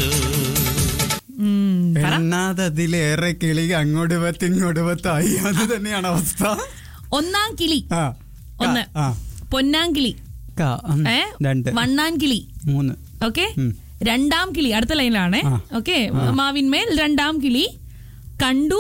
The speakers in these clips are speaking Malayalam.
ചോദിച്ചോ ഉം, പറ. എന്നാതതിലേറെ കിളി അങ്ങോട്ട് പത്ത് ഇങ്ങോട്ട് പത്തായി അത് തന്നെയാണ് അവസ്ഥ ഒന്നാം കിളി ആ ഒന്ന് ആ പൊന്നാങ്കിളി ക, ഉം, ഏ രണ്ട് വണ്ണാൻകിളി മൂന്ന് ഓക്കെ ഉം. രണ്ടാം കിളി അടുത്ത ലൈനിലാണ് ആ. ഓക്കെ മാവിന്മേൽ രണ്ടാം കിളി കണ്ടു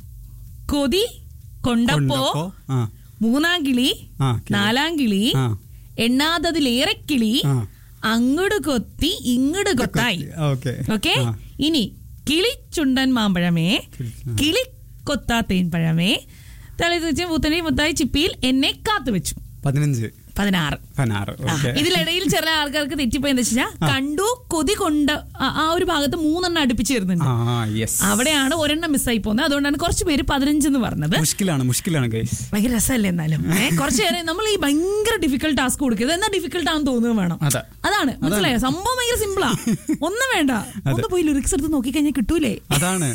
കൊതി കൊണ്ടപ്പോ കൊണ്ടപ്പോ, ആ മൂന്നാം കിളി ആ, കിളി. നാലാം കിളി ആ. എണ്ണാതതിലേറെ കിളി ആ. അങ്ങട് കൊത്തി ഇങ്ങട് കൊത്തായി ഓക്കെ ഓക്കെ ആ. ഇനി കിളി ചുണ്ടൻ മാമ്പഴമേ കിളി, ആ. കിളി കൊത്താ തേൻപഴമേ തലേ തിരിച്ച് മുത്തനെ മുത്തായി ചിപ്പിയിൽ എന്നെ കാത്തുവെച്ചു പതിനഞ്ച് പതിനാറ് പതിനാറ് ആ, ഓക്കെ ഇതിലിടയിൽ ചില ആൾക്കാർക്ക് തെറ്റിപ്പോയി എന്താ വെച്ചാൽ കണ്ടു കൊതി കൊണ്ട് ആ- ആ ഒരു ഭാഗത്ത് മൂന്നെണ്ണം അടുപ്പിച്ച് വരുന്നുണ്ട് ആ യെസ് അവിടെയാണ് ഒരെണ്ണം മിസ്സായി പോകുന്നത് അതുകൊണ്ടാണ് കുറച്ച് പേര് പതിനഞ്ചെന്ന് പറഞ്ഞത് മുഷ്കിലാണ് മുഷ്കിലാണ് ഗൈസ് ഭയങ്കര രസമല്ലേ എന്നാലും ഏ, കുറച്ച് നേരം നമ്മൾ ഈ ഭയങ്കര ഡിഫിക്കൽട്ട് ടാസ്ക് കൊടുക്കരുത് എന്നാ ഡിഫിക്കൽട്ട് ആണെന്ന് തോന്നുന്നത് വേണം അതെ. അതാണ് മനസ്സിലായോ സംഭവം ഭയങ്കര സിമ്പിളാ ഒന്നും വേണ്ട ഒന്ന് പോയി ലിറിക്സ് എടുത്ത് നോക്കിക്കഴിഞ്ഞാൽ കിട്ടൂലേ അതാണ്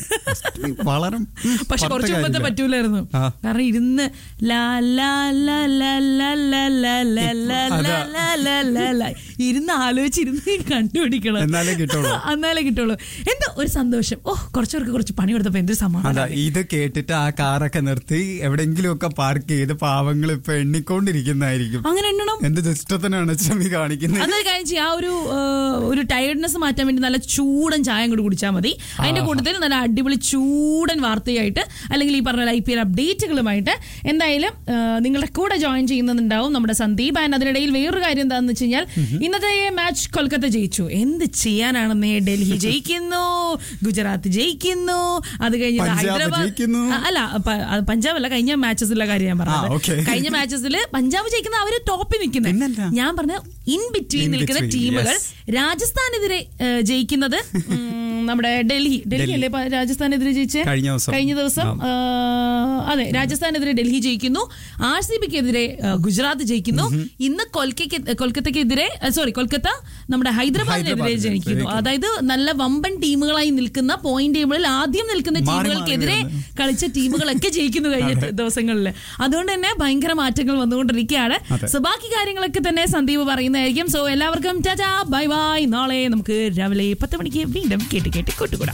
വളരെ പക്ഷെ കുറച്ച് മുമ്പത്തെ പറ്റൂലായിരുന്നു ആ. കാരണം ഇരുന്ന് ലാ ലാ ലാ ലാ ലാ ലാ ലാ ലാ ലാ ലാ ലാ ലാ ലാ ലാ. ഇരുന്ന് ആലോചിച്ചിരുന്ന് കണ്ടുപിടിക്കണം എന്നാലേ കിട്ടുള്ളൂ. എന്നാലേ കിട്ടുള്ളൂ എന്താ ഒരു സന്തോഷം ഓ കുറച്ചവർക്ക് കുറച്ച് പണി കൊടുത്തപ്പോ എന്തൊരു അതാ സമാധാനം ഇത് കേട്ടിട്ട് ആ കാറൊക്കെ നിർത്തി എവിടെങ്കിലും ഒക്കെ പാർക്ക് ചെയ്ത് പാവങ്ങൾ ഇപ്പൊ എണ്ണിക്കൊണ്ടിരിക്കുന്നതായിരിക്കും അങ്ങനെ എണ്ണണം എന്ത് ദുഷ്ടത്തിനാണ് ചമി കാണിക്കുന്നത് അതൊരു കാര്യം ചെയ്യാം ആ ഒരു ആ, ഒരു ടയർഡ്നെസ് മാറ്റാൻ വേണ്ടി നല്ല ചൂടൻ ചായ കൂടി കുടിച്ചാൽ മതി അതിന്റെ കൂട്ടത്തിൽ നല്ല അടിപൊളി ചൂടൻ വാർത്തയായിട്ട് അല്ലെങ്കിൽ ഈ പറഞ്ഞ ഐ പി എൽ അപ്ഡേറ്റുകളുമായിട്ട് എന്തായാലും ആ, നിങ്ങളുടെ കൂടെ ജോയിൻ ചെയ്യുന്നുണ്ടാവും നമ്മുടെ സന്ദീപ് ആൻഡ് അതിനിടയിൽ വേറൊരു കാര്യം എന്താണെന്ന് വെച്ച് കഴിഞ്ഞാൽ ഇന്നത്തെ മാച്ച് കൊൽക്കത്ത ജയിച്ചു എന്ത് ചെയ്യാനാണെന്നേ ഡൽഹി ജയിക്കുന്നു ഗുജറാത്ത് ജയിക്കുന്നു അത് കഴിഞ്ഞ് പഞ്ചാബ് ഹൈദരാബാദ് ജയിക്കുന്നു. ആ, അല്ല പ- അത് പഞ്ചാബ് അല്ല കഴിഞ്ഞ മാച്ചസിലെ കാര്യം ഞാൻ ആ, പറഞ്ഞത് okay. കഴിഞ്ഞ മാച്ചസിൽ പഞ്ചാബ് ജയിക്കുന്ന അവര് ടോപ്പിൽ നിൽക്കുന്നത് പിന്നല്ല. ഞാൻ പറഞ്ഞ ഇൻ ബിറ്റ്വീൻ In നിൽക്കുന്ന between, ടീമുകൾ yes. രാജസ്ഥാനെതിരെ ഏഹ്, ജയിക്കുന്നത് ഉം, നമ്മുടെ ഡൽഹി ഡൽഹി അല്ലേ പ- രാജസ്ഥാനെതിരെ ജയിച്ചേ കഴിഞ്ഞ ദിവസം. കഴിഞ്ഞ ദിവസം ആ. ഏഹ്, അതെ രാജസ്ഥാനെതിരെ ഡൽഹി ജയിക്കുന്നു ആർ സി ബിക്കെതിരെ ഗുജറാത്ത് ജയിക്കുന്നു ഇന്ന് കൊൽക്കയ്ക്ക് കൊൽക്കത്തയ്ക്കെതിരെ സോറി കൊൽക്കത്ത നമ്മുടെ ഹൈദരാബാദിനെതിരെ ഹൈദരാബാദിനെതിരെ ജയിക്കുന്നു ജയിക്കുന്നു. അതായത് നല്ല വമ്പൻ ടീമുകളായി നിൽക്കുന്ന പോയിന്റ് ടേബിളിൽ ആദ്യം നിൽക്കുന്ന മാറി മാറി ടീമുകൾക്കെതിരെ വരുന്നു. കളിച്ച ടീമുകളൊക്കെ ജയിക്കുന്നു കഴിഞ്ഞ ദിവസങ്ങളിൽ അതുകൊണ്ട് തന്നെ ഭയങ്കര മാറ്റങ്ങൾ വന്നുകൊണ്ടിരിക്കുകയാണ് അതെ. സോ ബാക്കി കാര്യങ്ങളൊക്കെ തന്നെ സന്ദീപ് പറയുന്നതായിരിക്കും സോ എല്ലാവർക്കും ടാറ്റാ ബൈ ബൈ നാളെ നമുക്ക് രാവിലെ പത്ത് മണിക്ക് വീണ്ടും കേട്ട് കേട്ട് കൂട്ടുകൂടാം